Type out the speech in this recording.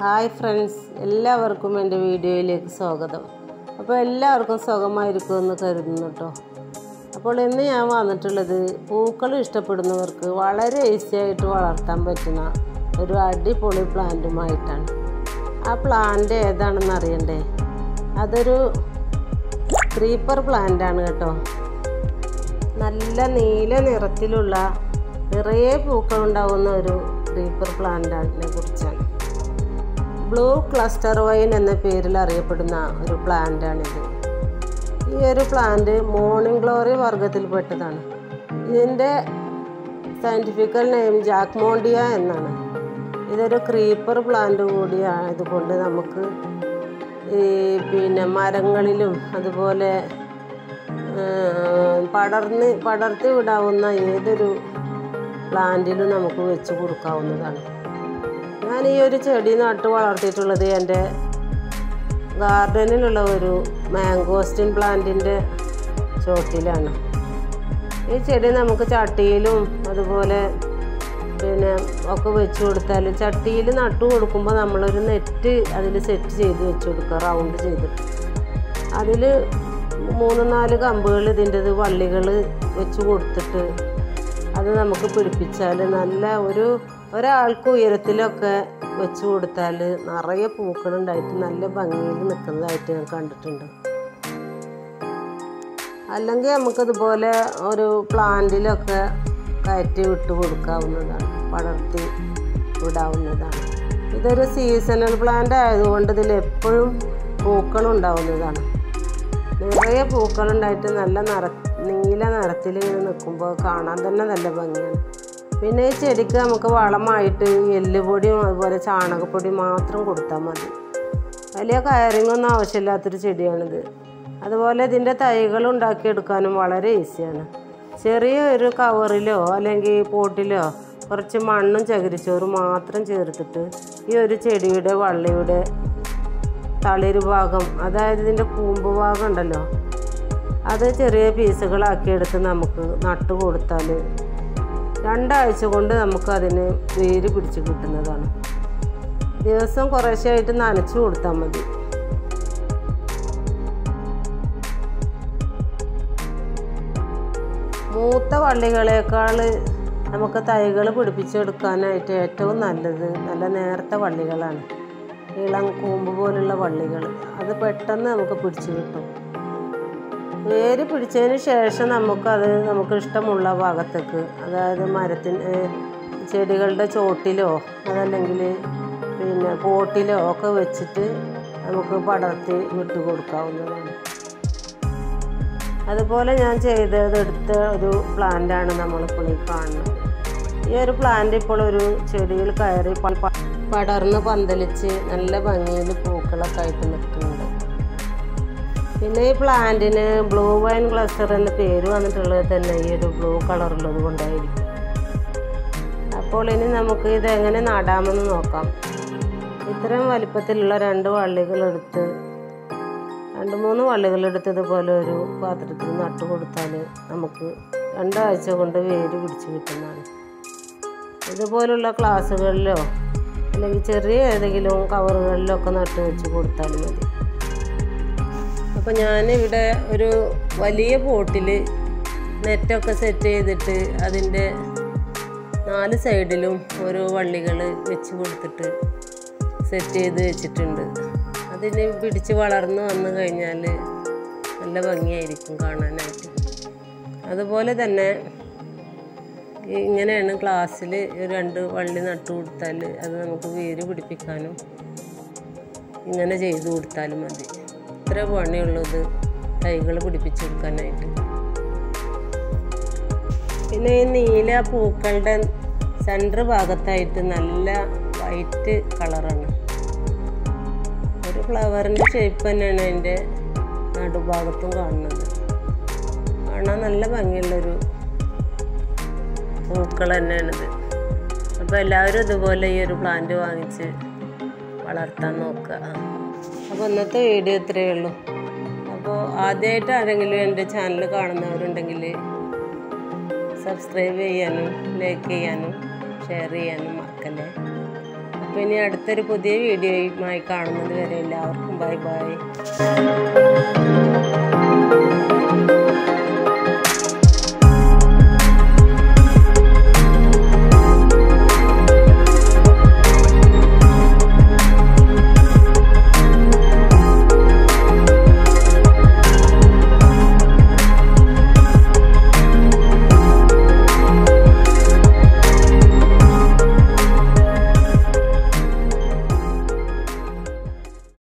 hi friends എല്ലാവർക്കും എൻ്റെ വീഡിയോയിലേക്ക് സ്വാഗതം അപ്പോൾ എല്ലാവർക്കും സുഖമായിരിക്കുമെന്ന് കരുതുന്നു കേട്ടോ അപ്പോൾ ഇന്ന് ഞാൻ വന്നിട്ടുള്ളത് പൂക്കൾ ഇഷ്ടപ്പെടുന്നവർക്ക് വളരെ ഈസി ആയിട്ട് വളർത്താൻ പറ്റുന്ന ഒരു അടിപൊളി പ്ലാന്റുമായിട്ടാണ് ആ പ്ലാന്റ് ഏതാണെന്ന് അറിയണ്ടേ അതൊരു ക്രീപ്പർ പ്ലാന്റാണ് കേട്ടോ നല്ല നീല നിറത്തിലുള്ള നിറയെ പൂക്കൾ ഉണ്ടാവുന്ന ഒരു ക്രീപ്പർ പ്ലാന്റിനെ കുറിച്ചാണ് ബ്ലൂ ക്ലസ്റ്റർ വൈൻ എന്ന പേരിൽ അറിയപ്പെടുന്ന ഒരു പ്ലാന്റാണിത് ഈ ഒരു പ്ലാന്റ് മോർണിംഗ് ഗ്ലോറി വർഗത്തിൽപ്പെട്ടതാണ് ഇതിൻ്റെ സയൻറ്റിഫിക്കൽ നെയിം ജാക്മോണ്ടിയ എന്നാണ് ഇതൊരു ക്രീപ്പർ പ്ലാന്റ് കൂടി ആയതുകൊണ്ട് നമുക്ക് ഈ പിന്നെ മരങ്ങളിലും അതുപോലെ ഏർ, പടർന്ന് പടർത്തി വിടാവുന്ന ഏതൊരു പ്ലാന്റിലും നമുക്ക് വെച്ച് കൊടുക്കാവുന്നതാണ് ഞാൻ ഈ ഒരു ചെടി നട്ട് വളർത്തിയിട്ടുള്ളത് എൻ്റെ ഗാർഡനിലുള്ള ഒരു മാംഗോസ്റ്റിൻ പ്ലാന്റിൻ്റെ ചോട്ടിലാണ് ഈ ചെടി നമുക്ക് ചട്ടിയിലും അതുപോലെ പിന്നെ ഒക്കെ വെച്ച് കൊടുത്താൽ ചട്ടിയിൽ നട്ടു കൊടുക്കുമ്പോൾ നമ്മളൊരു നെറ്റ് അതിൽ സെറ്റ് ചെയ്ത് വെച്ച് കൊടുക്കുക റൗണ്ട് ചെയ്തിട്ട് അതിൽ മൂന്ന് നാല് കമ്പുകൾ ഇതിൻ്റെത് വള്ളികൾ വെച്ച് കൊടുത്തിട്ട് അത് നമുക്ക് പിടിപ്പിച്ചാൽ നല്ല ഒരു ഒരാൾക്ക് ഉയരത്തിലൊക്കെ വെച്ച് കൊടുത്താൽ നിറയെ പൂക്കളുണ്ടായിട്ട് നല്ല ഭംഗിയിൽ നിൽക്കുന്നതായിട്ട് ഞാൻ കണ്ടിട്ടുണ്ട് അല്ലെങ്കിൽ നമുക്കതുപോലെ ഒരു പ്ലാന്റിലൊക്കെ കയറ്റി വിട്ട് കൊടുക്കാവുന്നതാണ് പടർത്തി വിടാവുന്നതാണ് ഇതൊരു സീസണൽ പ്ലാന്റ് ആയതുകൊണ്ട് ഇതിൽ എപ്പോഴും പൂക്കളുണ്ടാവുന്നതാണ് നിറയെ പൂക്കളുണ്ടായിട്ട് നല്ല നിറ നീല നിറത്തിൽ ഇങ്ങനെ നിൽക്കുമ്പോൾ കാണാൻ തന്നെ നല്ല ഭംഗിയാണ് പിന്നെ ഈ ചെടിക്ക് നമുക്ക് വളമായിട്ട് എല്ലുപൊടിയും അതുപോലെ ചാണകപ്പൊടിയും മാത്രം കൊടുത്താൽ മതി വലിയ കയറിങ്ങൊന്നും ആവശ്യമില്ലാത്തൊരു ചെടിയാണിത് അതുപോലെ ഇതിൻ്റെ തൈകൾ ഉണ്ടാക്കിയെടുക്കാനും വളരെ ഈസിയാണ് ചെറിയ ഒരു കവറിലോ അല്ലെങ്കിൽ പോട്ടിലോ കുറച്ച് മണ്ണും ചകിരിച്ചോറും മാത്രം ചേർത്തിട്ട് ഈ ഒരു ചെടിയുടെ വള്ളിയുടെ തളിര് ഭാഗം അതായത് ഇതിൻ്റെ കൂമ്പ് ഭാഗം ഉണ്ടല്ലോ അത് ചെറിയ പീസുകളാക്കി എടുത്ത് നമുക്ക് നട്ടു കൊടുത്താൽ രണ്ടാഴ്ച കൊണ്ട് നമുക്ക് അതിന് വേര് പിടിച്ച് കിട്ടുന്നതാണ് ദിവസം കുറേശ്ശായിട്ട് നനച്ചു കൊടുത്താൽ മതി മൂത്ത വള്ളികളേക്കാൾ നമുക്ക് തൈകൾ പിടിപ്പിച്ചെടുക്കാനായിട്ട് ഏറ്റവും നല്ലത് നല്ല നേർത്ത വള്ളികളാണ് ഇളം കൂമ്പ് പോലുള്ള വള്ളികൾ അത് പെട്ടെന്ന് നമുക്ക് പിടിച്ചു കിട്ടും വേര് പിടിച്ചതിന് ശേഷം നമുക്കത് നമുക്ക് ഇഷ്ടമുള്ള ഭാഗത്തേക്ക് അതായത് മരത്തിന് ചെടികളുടെ ചോട്ടിലോ അതല്ലെങ്കിൽ പിന്നെ പോട്ടിലോ ഒക്കെ വെച്ചിട്ട് നമുക്ക് പടർത്തി വിട്ടു കൊടുക്കാവുന്നതാണ് അതുപോലെ ഞാൻ ചെയ്തതെടുത്ത ഒരു പ്ലാന്റാണ് നമ്മളിപ്പോൾ ഈ കാണുന്നത് ഈ ഒരു പ്ലാന്റ് ഇപ്പോൾ ഒരു ചെടിയിൽ കയറി പ- പ- പടർന്ന് പന്തലിച്ച് നല്ല ഭംഗിയിൽ പൂക്കളൊക്കെ ആയിട്ട് നിൽക്കുന്നുണ്ട് പിന്നെ ഈ പ്ലാന്റിന് ബ്ലൂ വൈൻ ക്ലസ്റ്റർ എന്ന പേര് വന്നിട്ടുള്ളത് തന്നെ ഈ ഒരു ബ്ലൂ കളറുള്ളത് കൊണ്ടായിരിക്കും അപ്പോൾ ഇനി നമുക്ക് ഇത് എങ്ങനെ നടാമെന്ന് നോക്കാം ഇത്രയും വലിപ്പത്തിലുള്ള രണ്ട് വള്ളികളെടുത്ത് രണ്ട് മൂന്ന് വള്ളികളെടുത്ത് ഇതുപോലെ ഒരു പാത്രത്തിൽ നട്ടു കൊടുത്താൽ നമുക്ക് രണ്ടാഴ്ച കൊണ്ട് വേര് പിടിച്ച് കിട്ടുന്നതാണ് ഇതുപോലുള്ള ക്ലാസ്സുകളിലോ അല്ലെങ്കിൽ ചെറിയ ഏതെങ്കിലും കവറുകളിലോ ഒക്കെ നട്ട് വെച്ച് കൊടുത്താൽ മതി അപ്പോൾ ഞാനിവിടെ ഒരു വലിയ പോട്ടിൽ നെറ്റൊക്കെ സെറ്റ് ചെയ്തിട്ട് അതിൻ്റെ നാല് സൈഡിലും ഓരോ വള്ളികൾ വെച്ച് കൊടുത്തിട്ട് സെറ്റ് ചെയ്ത് വെച്ചിട്ടുണ്ട് അതിന് പിടിച്ച് വളർന്ന് വന്നു കഴിഞ്ഞാൽ നല്ല ഭംഗിയായിരിക്കും കാണാനായിട്ട് അതുപോലെ തന്നെ ഈ ഇങ്ങനെയാണ് ക്ലാസ്സിൽ രണ്ട് വള്ളി നട്ടു കൊടുത്താൽ അത് നമുക്ക് വേര് പിടിപ്പിക്കാനും ഇങ്ങനെ ചെയ്തു കൊടുത്താലും മതി ഇത്ര പണിയുള്ളത് തൈകൾ പിടിപ്പിച്ചെടുക്കാനായിട്ട് പിന്നെ ഈ നീല പൂക്കളുടെ സെൻറ്റർ ഭാഗത്തായിട്ട് നല്ല വൈറ്റ് കളറാണ് ഒരു ഫ്ലവറിൻ്റെ ഷേപ്പ് തന്നെയാണ് അതിൻ്റെ നടുഭാഗത്തും കാണുന്നത് കാണാൻ നല്ല ഭംഗിയുള്ളൊരു പൂക്കൾ തന്നെയാണിത് അപ്പോൾ എല്ലാവരും ഇതുപോലെ ഈ ഒരു പ്ലാന്റ് വാങ്ങിച്ച് വളർത്താൻ നോക്കുക അപ്പോൾ ഇന്നത്തെ വീഡിയോ ഇത്രയേ ഉള്ളൂ അപ്പോൾ ആദ്യമായിട്ട് ആരെങ്കിലും എൻ്റെ ചാനൽ കാണുന്നവരുണ്ടെങ്കിൽ സബ്സ്ക്രൈബ് ചെയ്യാനും ലൈക്ക് ചെയ്യാനും ഷെയർ ചെയ്യാനും മറക്കല്ലേ അപ്പോൾ ഇനി അടുത്തൊരു പുതിയ വീഡിയോയുമായി കാണുന്നത് വരെ എല്ലാവർക്കും ബൈ ബൈ